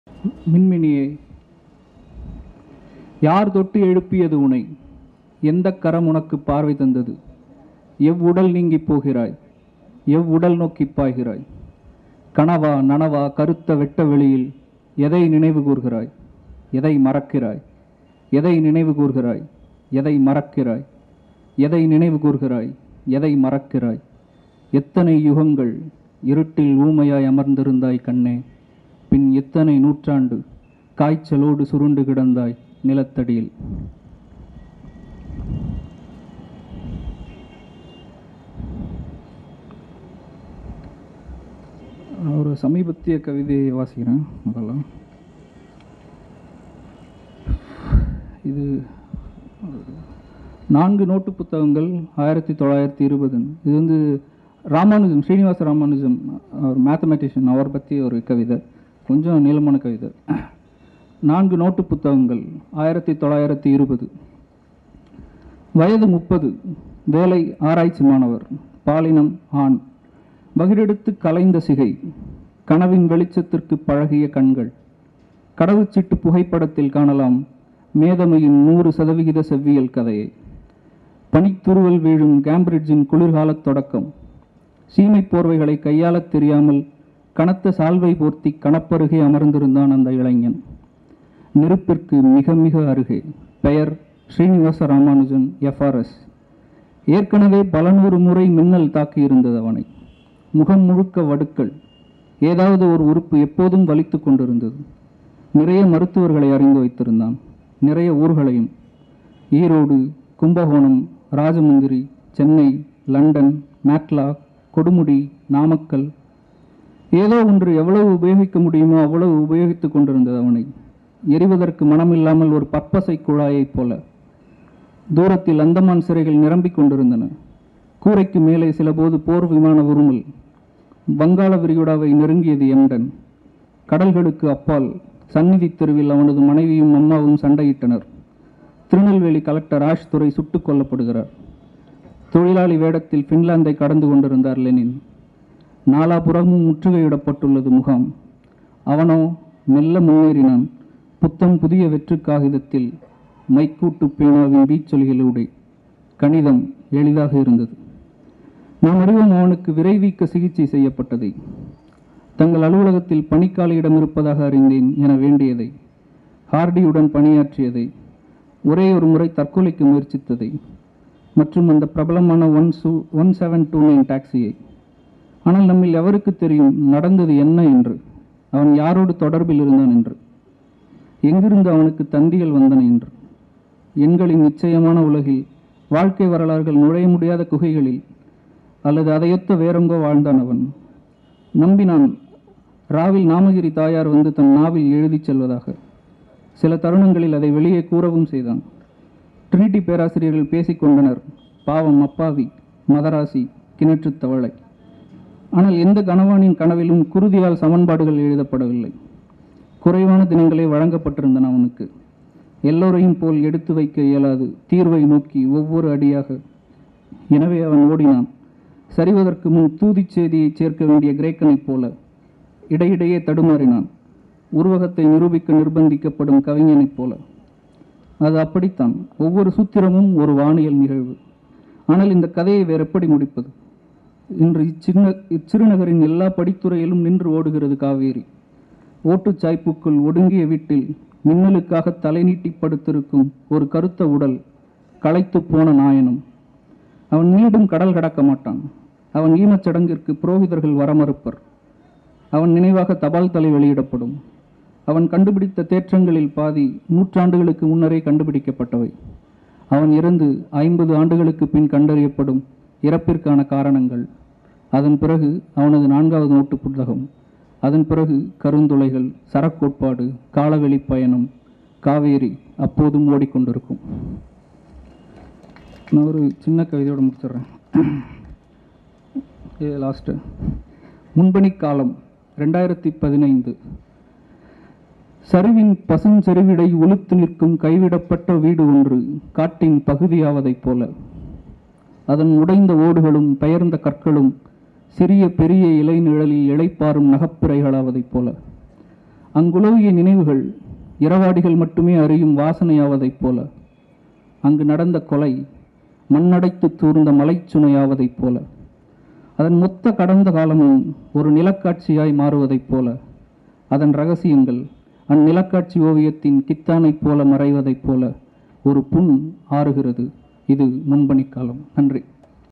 மின்மினியே யார் தொட்டு எழுப்பியது உனை எந்த கரம் உனக்கு பார்வை தந்தது எவ்வுடல் நீங்கிப் போகிறாய் எவ்வுடல் நோக்கிப் பாய்கிறாய் கனவா நனவா கருத்த வெட்ட வெளியில் எதை நினைவு கூர்கிறாய் எதை மறக்கிறாய் எதை நினைவு கூர்கிறாய் எதை மறக்கிறாய் எதை நினைவு கூர்கிறாய் எதை மறக்கிறாய் எத்தனை யுகங்கள் இருட்டில் ஊமையாய் அமர்ந்திருந்தாய் கண்ணே பின் எத்தனை நூற்றாண்டு காய்ச்சலோடு சுருண்டு கிடந்தாய் நிலத்தடியில் ஒரு சமீபத்திய கவிதையை வாசிக்கிறேன் முதல்ல இது நான்கு நோட்டு புத்தகங்கள் ஆயிரத்தி தொள்ளாயிரத்தி இருபது இது வந்து ராமானுஜம் ஸ்ரீனிவாச ராமானுஜம் அவர் மேத்தமெட்டிஷியன் அவர் பற்றி ஒரு கவிதை கொஞ்சம் நீளமான கவிதை நான்கு நோட்டு புத்தகங்கள் ஆயிரத்தி தொள்ளாயிரத்தி இருபது வயது முப்பது வேலை ஆராய்ச்சி மாணவர் பாலினம் ஆண் பகிரெடுத்து கலைந்த சிகை கனவின் வெளிச்சத்திற்கு பழகிய கண்கள் கடவுச்சீட்டு புகைப்படத்தில் காணலாம் மேதமையின் நூறு சதவிகித செவ்வியல் கதையை பனித்துருவல் வீழும் கேம்பிரிட்ஜின் குளிர்காலத் தொடக்கம் சீமைப் போர்வைகளை கையாளத் தெரியாமல் கனத்த சால்வை போர்த்தி கணப்பருகே அமர்ந்திருந்தான் அந்த இளைஞன் நெருப்பிற்கு மிக மிக அருகே பெயர் ஸ்ரீனிவாச ராமானுஜன் எஃப்ஆர்எஸ் ஏற்கனவே பல நூறு முறை மின்னல் தாக்கியிருந்தது அவனை முகம் முழுக்க வடுக்கள் ஏதாவது ஒரு உறுப்பு எப்போதும் வலித்து கொண்டிருந்தது நிறைய மருத்துவர்களை அறிந்து வைத்திருந்தான் நிறைய ஊர்களையும் ஈரோடு கும்பகோணம் ராஜமுந்திரி சென்னை லண்டன் மேட்லா கொடுமுடி நாமக்கல் ஏதோ ஒன்று எவ்வளவு உபயோகிக்க முடியுமோ அவ்வளவு உபயோகித்துக் கொண்டிருந்தது அவனை எரிவதற்கு மனமில்லாமல் ஒரு பற்பசை குழாயைப் போல தூரத்தில் அந்தமான் சிறைகள் நிரம்பிக் கொண்டிருந்தன கூரைக்கு மேலே சிலபோது போர் விமான உருமல் வங்காள விரிகுடாவை நெருங்கியது எம்டன் கடல்களுக்கு அப்பால் சந்நிதி தெருவில் அவனது மனைவியும் அம்மாவும் சண்டையிட்டனர் திருநெல்வேலி கலெக்டர் ஆஷ் துரை சுட்டுக் கொல்லப்படுகிறார் தொழிலாளி வேடத்தில் பின்லாந்தை கடந்து கொண்டிருந்தார் லெனின் நாலாபுறமும் முற்றுகையிடப்பட்டுள்ளது முகாம் அவனோ மெல்ல முன்னேறினான் புத்தம் புதிய வெற்று காகிதத்தில் மைக்கூட்டு பேனாவின் வீச்சொலிகளோடு கணிதம் எளிதாக இருந்தது நாம் அறிவோம் அவனுக்கு விரைவீக்க சிகிச்சை செய்யப்பட்டதை தங்கள் அலுவலகத்தில் பணிக்காலியிடம் இருப்பதாக அறிந்தேன் என வேண்டியதை ஹார்டியுடன் பணியாற்றியதை ஒரே ஒரு முறை தற்கொலைக்கு முயற்சித்ததை மற்றும் அந்த பிரபலமான ஒன் சூ ஒன் செவன் டூ நைன் டாக்ஸியை ஆனால் நம்மில் எவருக்கு தெரியும் நடந்தது என்ன என்று அவன் யாரோடு தொடர்பில் இருந்தான் என்று எங்கிருந்து அவனுக்கு தந்திகள் வந்தன என்று எண்களின் நிச்சயமான உலகில் வாழ்க்கை வரலாறுகள் நுழைய முடியாத குகைகளில் அல்லது அதையொத்த வேறெங்கோ வாழ்ந்தான் அவன் நம்பினான் ராவில் நாமகிரி தாயார் வந்து தன் நாவில் எழுதிச் செல்வதாக சில தருணங்களில் அதை வெளியே கூறவும் செய்தான் ட்ரினிட்டி பேராசிரியர்கள் பேசிக்கொண்டனர் பாவம் அப்பாவி மதராசி கிணற்றுத் தவளை ஆனால் எந்த கணவானின் கனவிலும் குருதியால் சமன்பாடுகள் எழுதப்படவில்லை குறைவான தினங்களே வழங்கப்பட்டிருந்தன அவனுக்கு எல்லோரையும் போல் எடுத்து வைக்க இயலாது தீர்வை நோக்கி ஒவ்வொரு அடியாக எனவே அவன் ஓடினான் சரிவதற்கு முன் தூதிச் செய்தியை சேர்க்க வேண்டிய கிரேக்கனைப் போல இடையிடையே தடுமாறினான் உருவகத்தை நிரூபிக்க நிர்பந்திக்கப்படும் கவிஞனைப் போல அது அப்படித்தான் ஒவ்வொரு சூத்திரமும் ஒரு வானியல் நிகழ்வு ஆனால் இந்த கதையை வேறு எப்படி முடிப்பது இன்று இச்சின்ன இச்சிறுநகரின் எல்லா படித்துறையிலும் நின்று ஓடுகிறது காவேரி ஓட்டுச் சாய்ப்புக்குள் ஒடுங்கிய வீட்டில் மின்னலுக்காக தலை நீட்டி படுத்திருக்கும் ஒரு கருத்த உடல் களைத்துப் போன நாயனும் அவன் மீண்டும் கடல் கடக்க மாட்டான் அவன் ஈமச் சடங்கிற்கு புரோகிதர்கள் வரமறுப்பர் அவன் நினைவாக தபால் தலை வெளியிடப்படும் அவன் கண்டுபிடித்த தேற்றங்களில் பாதி நூற்றாண்டுகளுக்கு முன்னரே கண்டுபிடிக்கப்பட்டவை அவன் இறந்து ஐம்பது ஆண்டுகளுக்கு பின் கண்டறியப்படும் இறப்பிற்கான காரணங்கள் அதன் பிறகு அவனது நான்காவது நோட்டு புத்தகம் அதன் பிறகு கருந்துளைகள் சரக்கோட்பாடு காலவெளி பயணம் காவேரி அப்போதும் ஓடிக்கொண்டிருக்கும் நான் ஒரு சின்ன கவிதையோடு முடிச்சிடுறேன் இது லாஸ்ட்டு முன்பணி காலம் ரெண்டாயிரத்தி பதினைந்து சரிவின் பசுஞ்செருவிடை ஒழுத்து நிற்கும் கைவிடப்பட்ட வீடு ஒன்று காட்டின் பகுதியாவதைப் போல அதன் உடைந்த ஓடுகளும் பெயர்ந்த கற்களும் சிறிய பெரிய இலை நிழலில் இளைப்பாறும் நகப்பிறைகளாவதைப் போல அங்குலவிய நினைவுகள் இரவாடிகள் மட்டுமே அறியும் வாசனையாவதைப் போல அங்கு நடந்த கொலை மண்ணடைத்து தூர்ந்த மலைச்சுனையாவதைப் போல அதன் மொத்த கடந்த காலமும் ஒரு நிலக்காட்சியாய் மாறுவதைப் போல அதன் ரகசியங்கள் அந்நிலக்காட்சி ஓவியத்தின் கித்தானைப் போல மறைவதைப் போல ஒரு புண் ஆறுகிறது இது முன்பணிக்காலம் நன்றி